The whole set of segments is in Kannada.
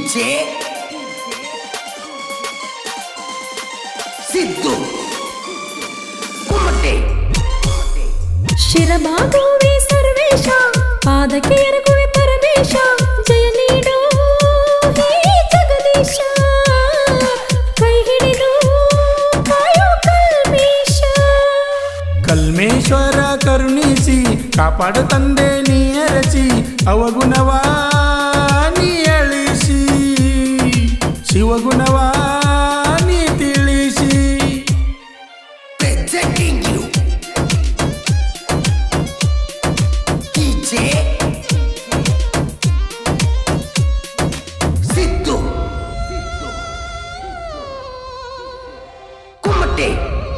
ಡಿಜೆ ಸಿದ್ದು ಕುಮಟೆ ಶಿರಬಾಗುವೆ ಸರ್ವೇಶ ಪಾದಕ್ಕೆ ಎರಗುವೆ ಪರಮೇಶ ಜಯ ನೀಡೋ ಹೇ ಜಗದೀಶ ಕೈ ಹಿಡಿದು ಕಾಯೋ ಕಲ್ಮೇಶ ಕಲ್ಮೇಶ್ವರ ಕರುಣಿಸಿ ಕಾಪಾಡು ತಂದೆ ನೀ ಅರಸಿ ಅವಗುಣವಾ ನೀ ಅಳಿಸಿ ಶಿವಗುಣವಾ ನೀ ತಿಳಿಸಿ presenting you DJ ಸಿದ್ದು ಕುಮಟೆ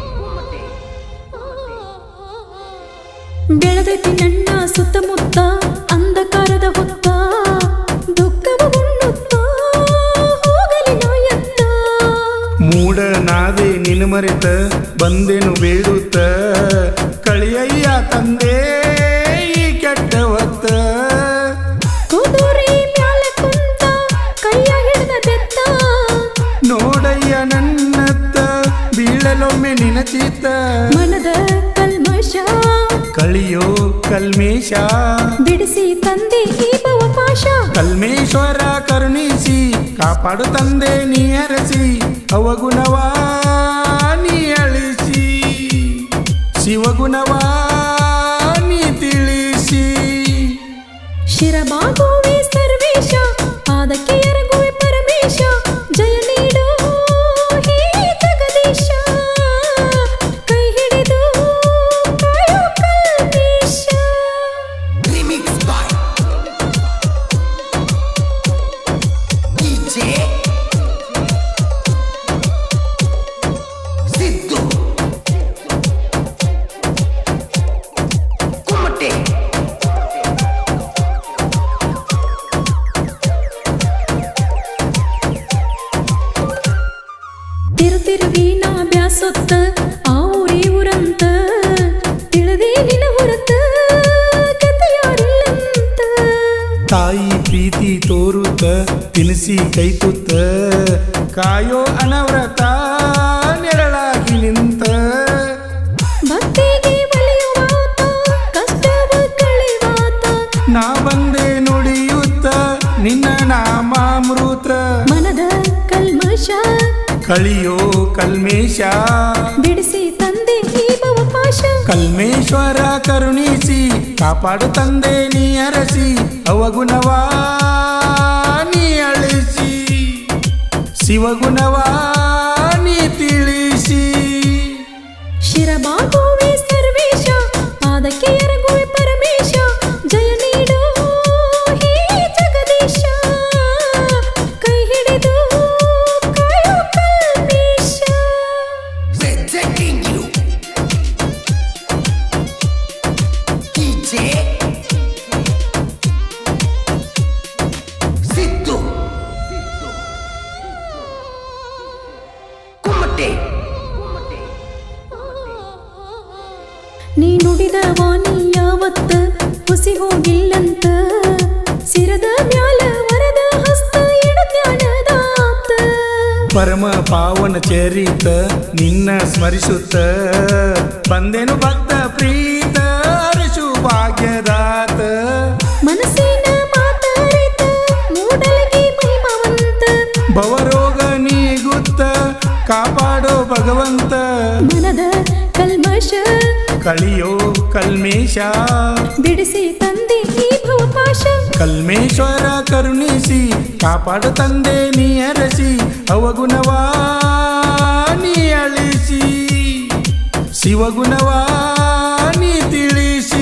ಬೆಳೆದೈತಿ ನನ್ನ ಸುತ್ತಮುತ್ತ ಅಂಧಕಾರದ ಹೊತ್ತ ದುಃಖವ ಉಣ್ಣುತ್ತ ಹೋಗಲಿ ನಾಯತ್ತ ಮೂಢನಾದೆ ನಿನ್ನ ಮರೆತ ಬಂದೆನು ಬೇಡುತ್ತ ಕಳಿಯಯ್ಯ ತಂದೆ ಈ ಕೆಟ್ಟ ಹೊತ್ತ ಕುದುರೆ ಮ್ಯಾಲ ಕುಂತ ಕೈಯ ಹಿಡಿದ ಬೆತ್ತ ನೋಡಯ್ಯ ನನ್ನತ್ತ ಬೀಳಲೊಮ್ಮೆ ನಿನ ಚಿತ್ತ ಮನದ ಕಲ್ಮಶ ಕಳಿಯೋ ಕಲ್ಮೇಶ ಬಿಡಿಸಿ ತಂದೆ ಈ ಭವ ಪಾಶ ಕಲ್ಮೇಶ್ವರ ಕರುಣಿಸಿ ಕಾಪಾಡು ತಂದೆ ನೀ ಅರಸಿ ಅವಗುಣವಾ ನೀ ಅಳಿಸಿ ಶಿವಗುಣವಾ ನೀ ತಿಳಿಸಿ ಶಿರಬಾಗುವೆ ಸರ್ವೇಶ ಪಾದಕ್ಕೆ ಎರಗುವೆ ಪರಮೇಶ ಜಯ ನೀಡೋ ಹೇ ಜಗದೀಶ ಕೈ ಹಿಡಿದು ಕಾಯೋ Kalmesh remix by DJ Siddu ಕುಮಟೆ ತಿರು ತಿರುಗಿ ನಾ ಬ್ಯಾಸೊತ್ತ ಆ ಊರೇ ಊರಂತ ತಿಳಿದೇ ನಿನ ಹೊರತ ಕಥೆಯಾರಿಲ್ಲಂತ ತಾಯಿ ಪ್ರೀತಿ ತೋರುತ್ತ ತಿನಿಸಿ ಕೈ ತುತ್ತ ಕಾಯೋ ಅನವ್ರತ ನೆರಳಾಗಿ ನಿಂತ ಭಕ್ತಿಗೆ ಒಲಿಯುವಾತ ಕಷ್ಟವ ಕಳೆವಾತ ನಾ ಬಂದೆ ನುಡಿಯುತ್ತ ನಿನ್ನ ನಾಮಾಮೃತ ಮನದ ಕಲ್ಮಶ ಕಳಿಯೋ ಕಲ್ಮೇಶ ಬಿಡಿಸಿ ತಂದೆ ಈ ಭವ ಪಾಶ ಕಲ್ಮೇಶ್ವರ ಕರುಣಿಸಿ ಕಾಪಾಡು ತಂದೆ ನೀ ಅರಸಿ ಅವಗುಣವಾ ನೀ ಅಳಿಸಿ ಶಿವಗುಣವಾ ನೀ ತಿಳಿಸಿ ಶಿರಬಾಗುವೆ ಸರ್ವೇಶ ಪಾದಕ್ಕೆ ಎರಗುವೆ ಪರಮೇಶ ಜಯ ನೀಡೋ ಹೇ ಜಗದೀಶ ಕೈ ಹಿಡಿದು ಕಾಯೋ Kalmesh presenting you DJ Siddu ಕುಮಟೆ ನೀ ನುಡಿದ ವಾಣಿ ಯಾವತ್ತ ಹುಸಿ ಹೋಗಿಲ್ಲಂತ ಸಿರದ ಮ್ಯಾಲ ವರದ ಹಸ್ತ ಇಡು ಜ್ಞಾನದಾತ ಪರಮ ಪಾವನ ಚರಿತ ನಿನ್ನ ಸ್ಮರಿಸುತ್ತ ಬಂದೆನು ಭಕ್ತ ಪ್ರೀತ ಅರಸು ಭಾಗ್ಯದಾತ ಮನಸ್ಸಿನ ಮಾತಾಡಿತ ಮೂಡಲಿಗೆ ಮಹಿಮವಂತ ಭವರೋಗ ನೀಗುತ್ತ ಕಾಪಾಡೋ ಭಗವಂತ ಮನದ ಕಲ್ಮಶ ಕಳಿಯೋ ಕಲ್ಮೇಶ ಬಿಡಿಸಿ ತಂದೆ ಈ ಭವ ಪಾಶ ಕಲ್ಮೇಶ್ವರ ಕರುಣಿಸಿ ಕಾಪಾಡು ತಂದೆ ನೀ ಅರಸಿ ಅವಗುಣವಾ ನೀ ಅಳಿಸಿ ಶಿವಗುಣವಾ ನೀ ತಿಳಿಸಿ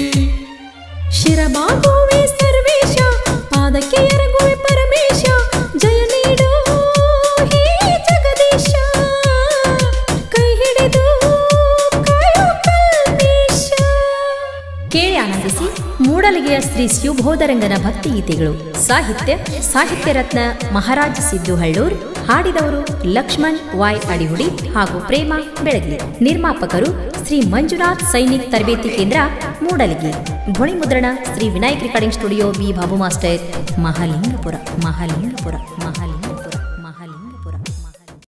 ಶಿರಬಾಗುವೆ ಸರ್ವೇಶ ಪಾದಕ್ಕೆ ಎರಗುವೆ ಪರಮೇಶ ಜಯ ನೀಡೋ ಹೇ ಜಗದೀಶ ಕೈ ಹಿಡಿದು ಕಾಯೋ ಕಲ್ಮೇಶ ಕೇಳಿ ಆನಂದಿಸಿ ಮೂಡಲಿಗೆಯ ಶ್ರೀ ಶಿವಬೋಧರಂಗನ ಭಕ್ತಿಗೀತೆಗಳು ಸಾಹಿತ್ಯ ಸಾಹಿತ್ಯ ರತ್ನ ಮಹಾರಾಜ ಸಿದ್ದು ಹಳ್ಳೂರ್ ಹಾಡಿದವರು ಲಕ್ಷ್ಮಣ್ ವಾಯ್ ಅಡಿಹುಡಿ ಹಾಗೂ ಪ್ರೇಮ ಬೆಳಗ್ಲಿ ನಿರ್ಮಾಪಕರು ಶ್ರೀ ಮಂಜುನಾಥ್ ಸೈನಿಕ್ ತರಬೇತಿ ಕೇಂದ್ರ ಮೂಡಲಗಿ ಧ್ವನಿ ಮುದ್ರಣ Shri Vinayak recording studio B Babu master Mahalingapura Mahalingapura Mahalinga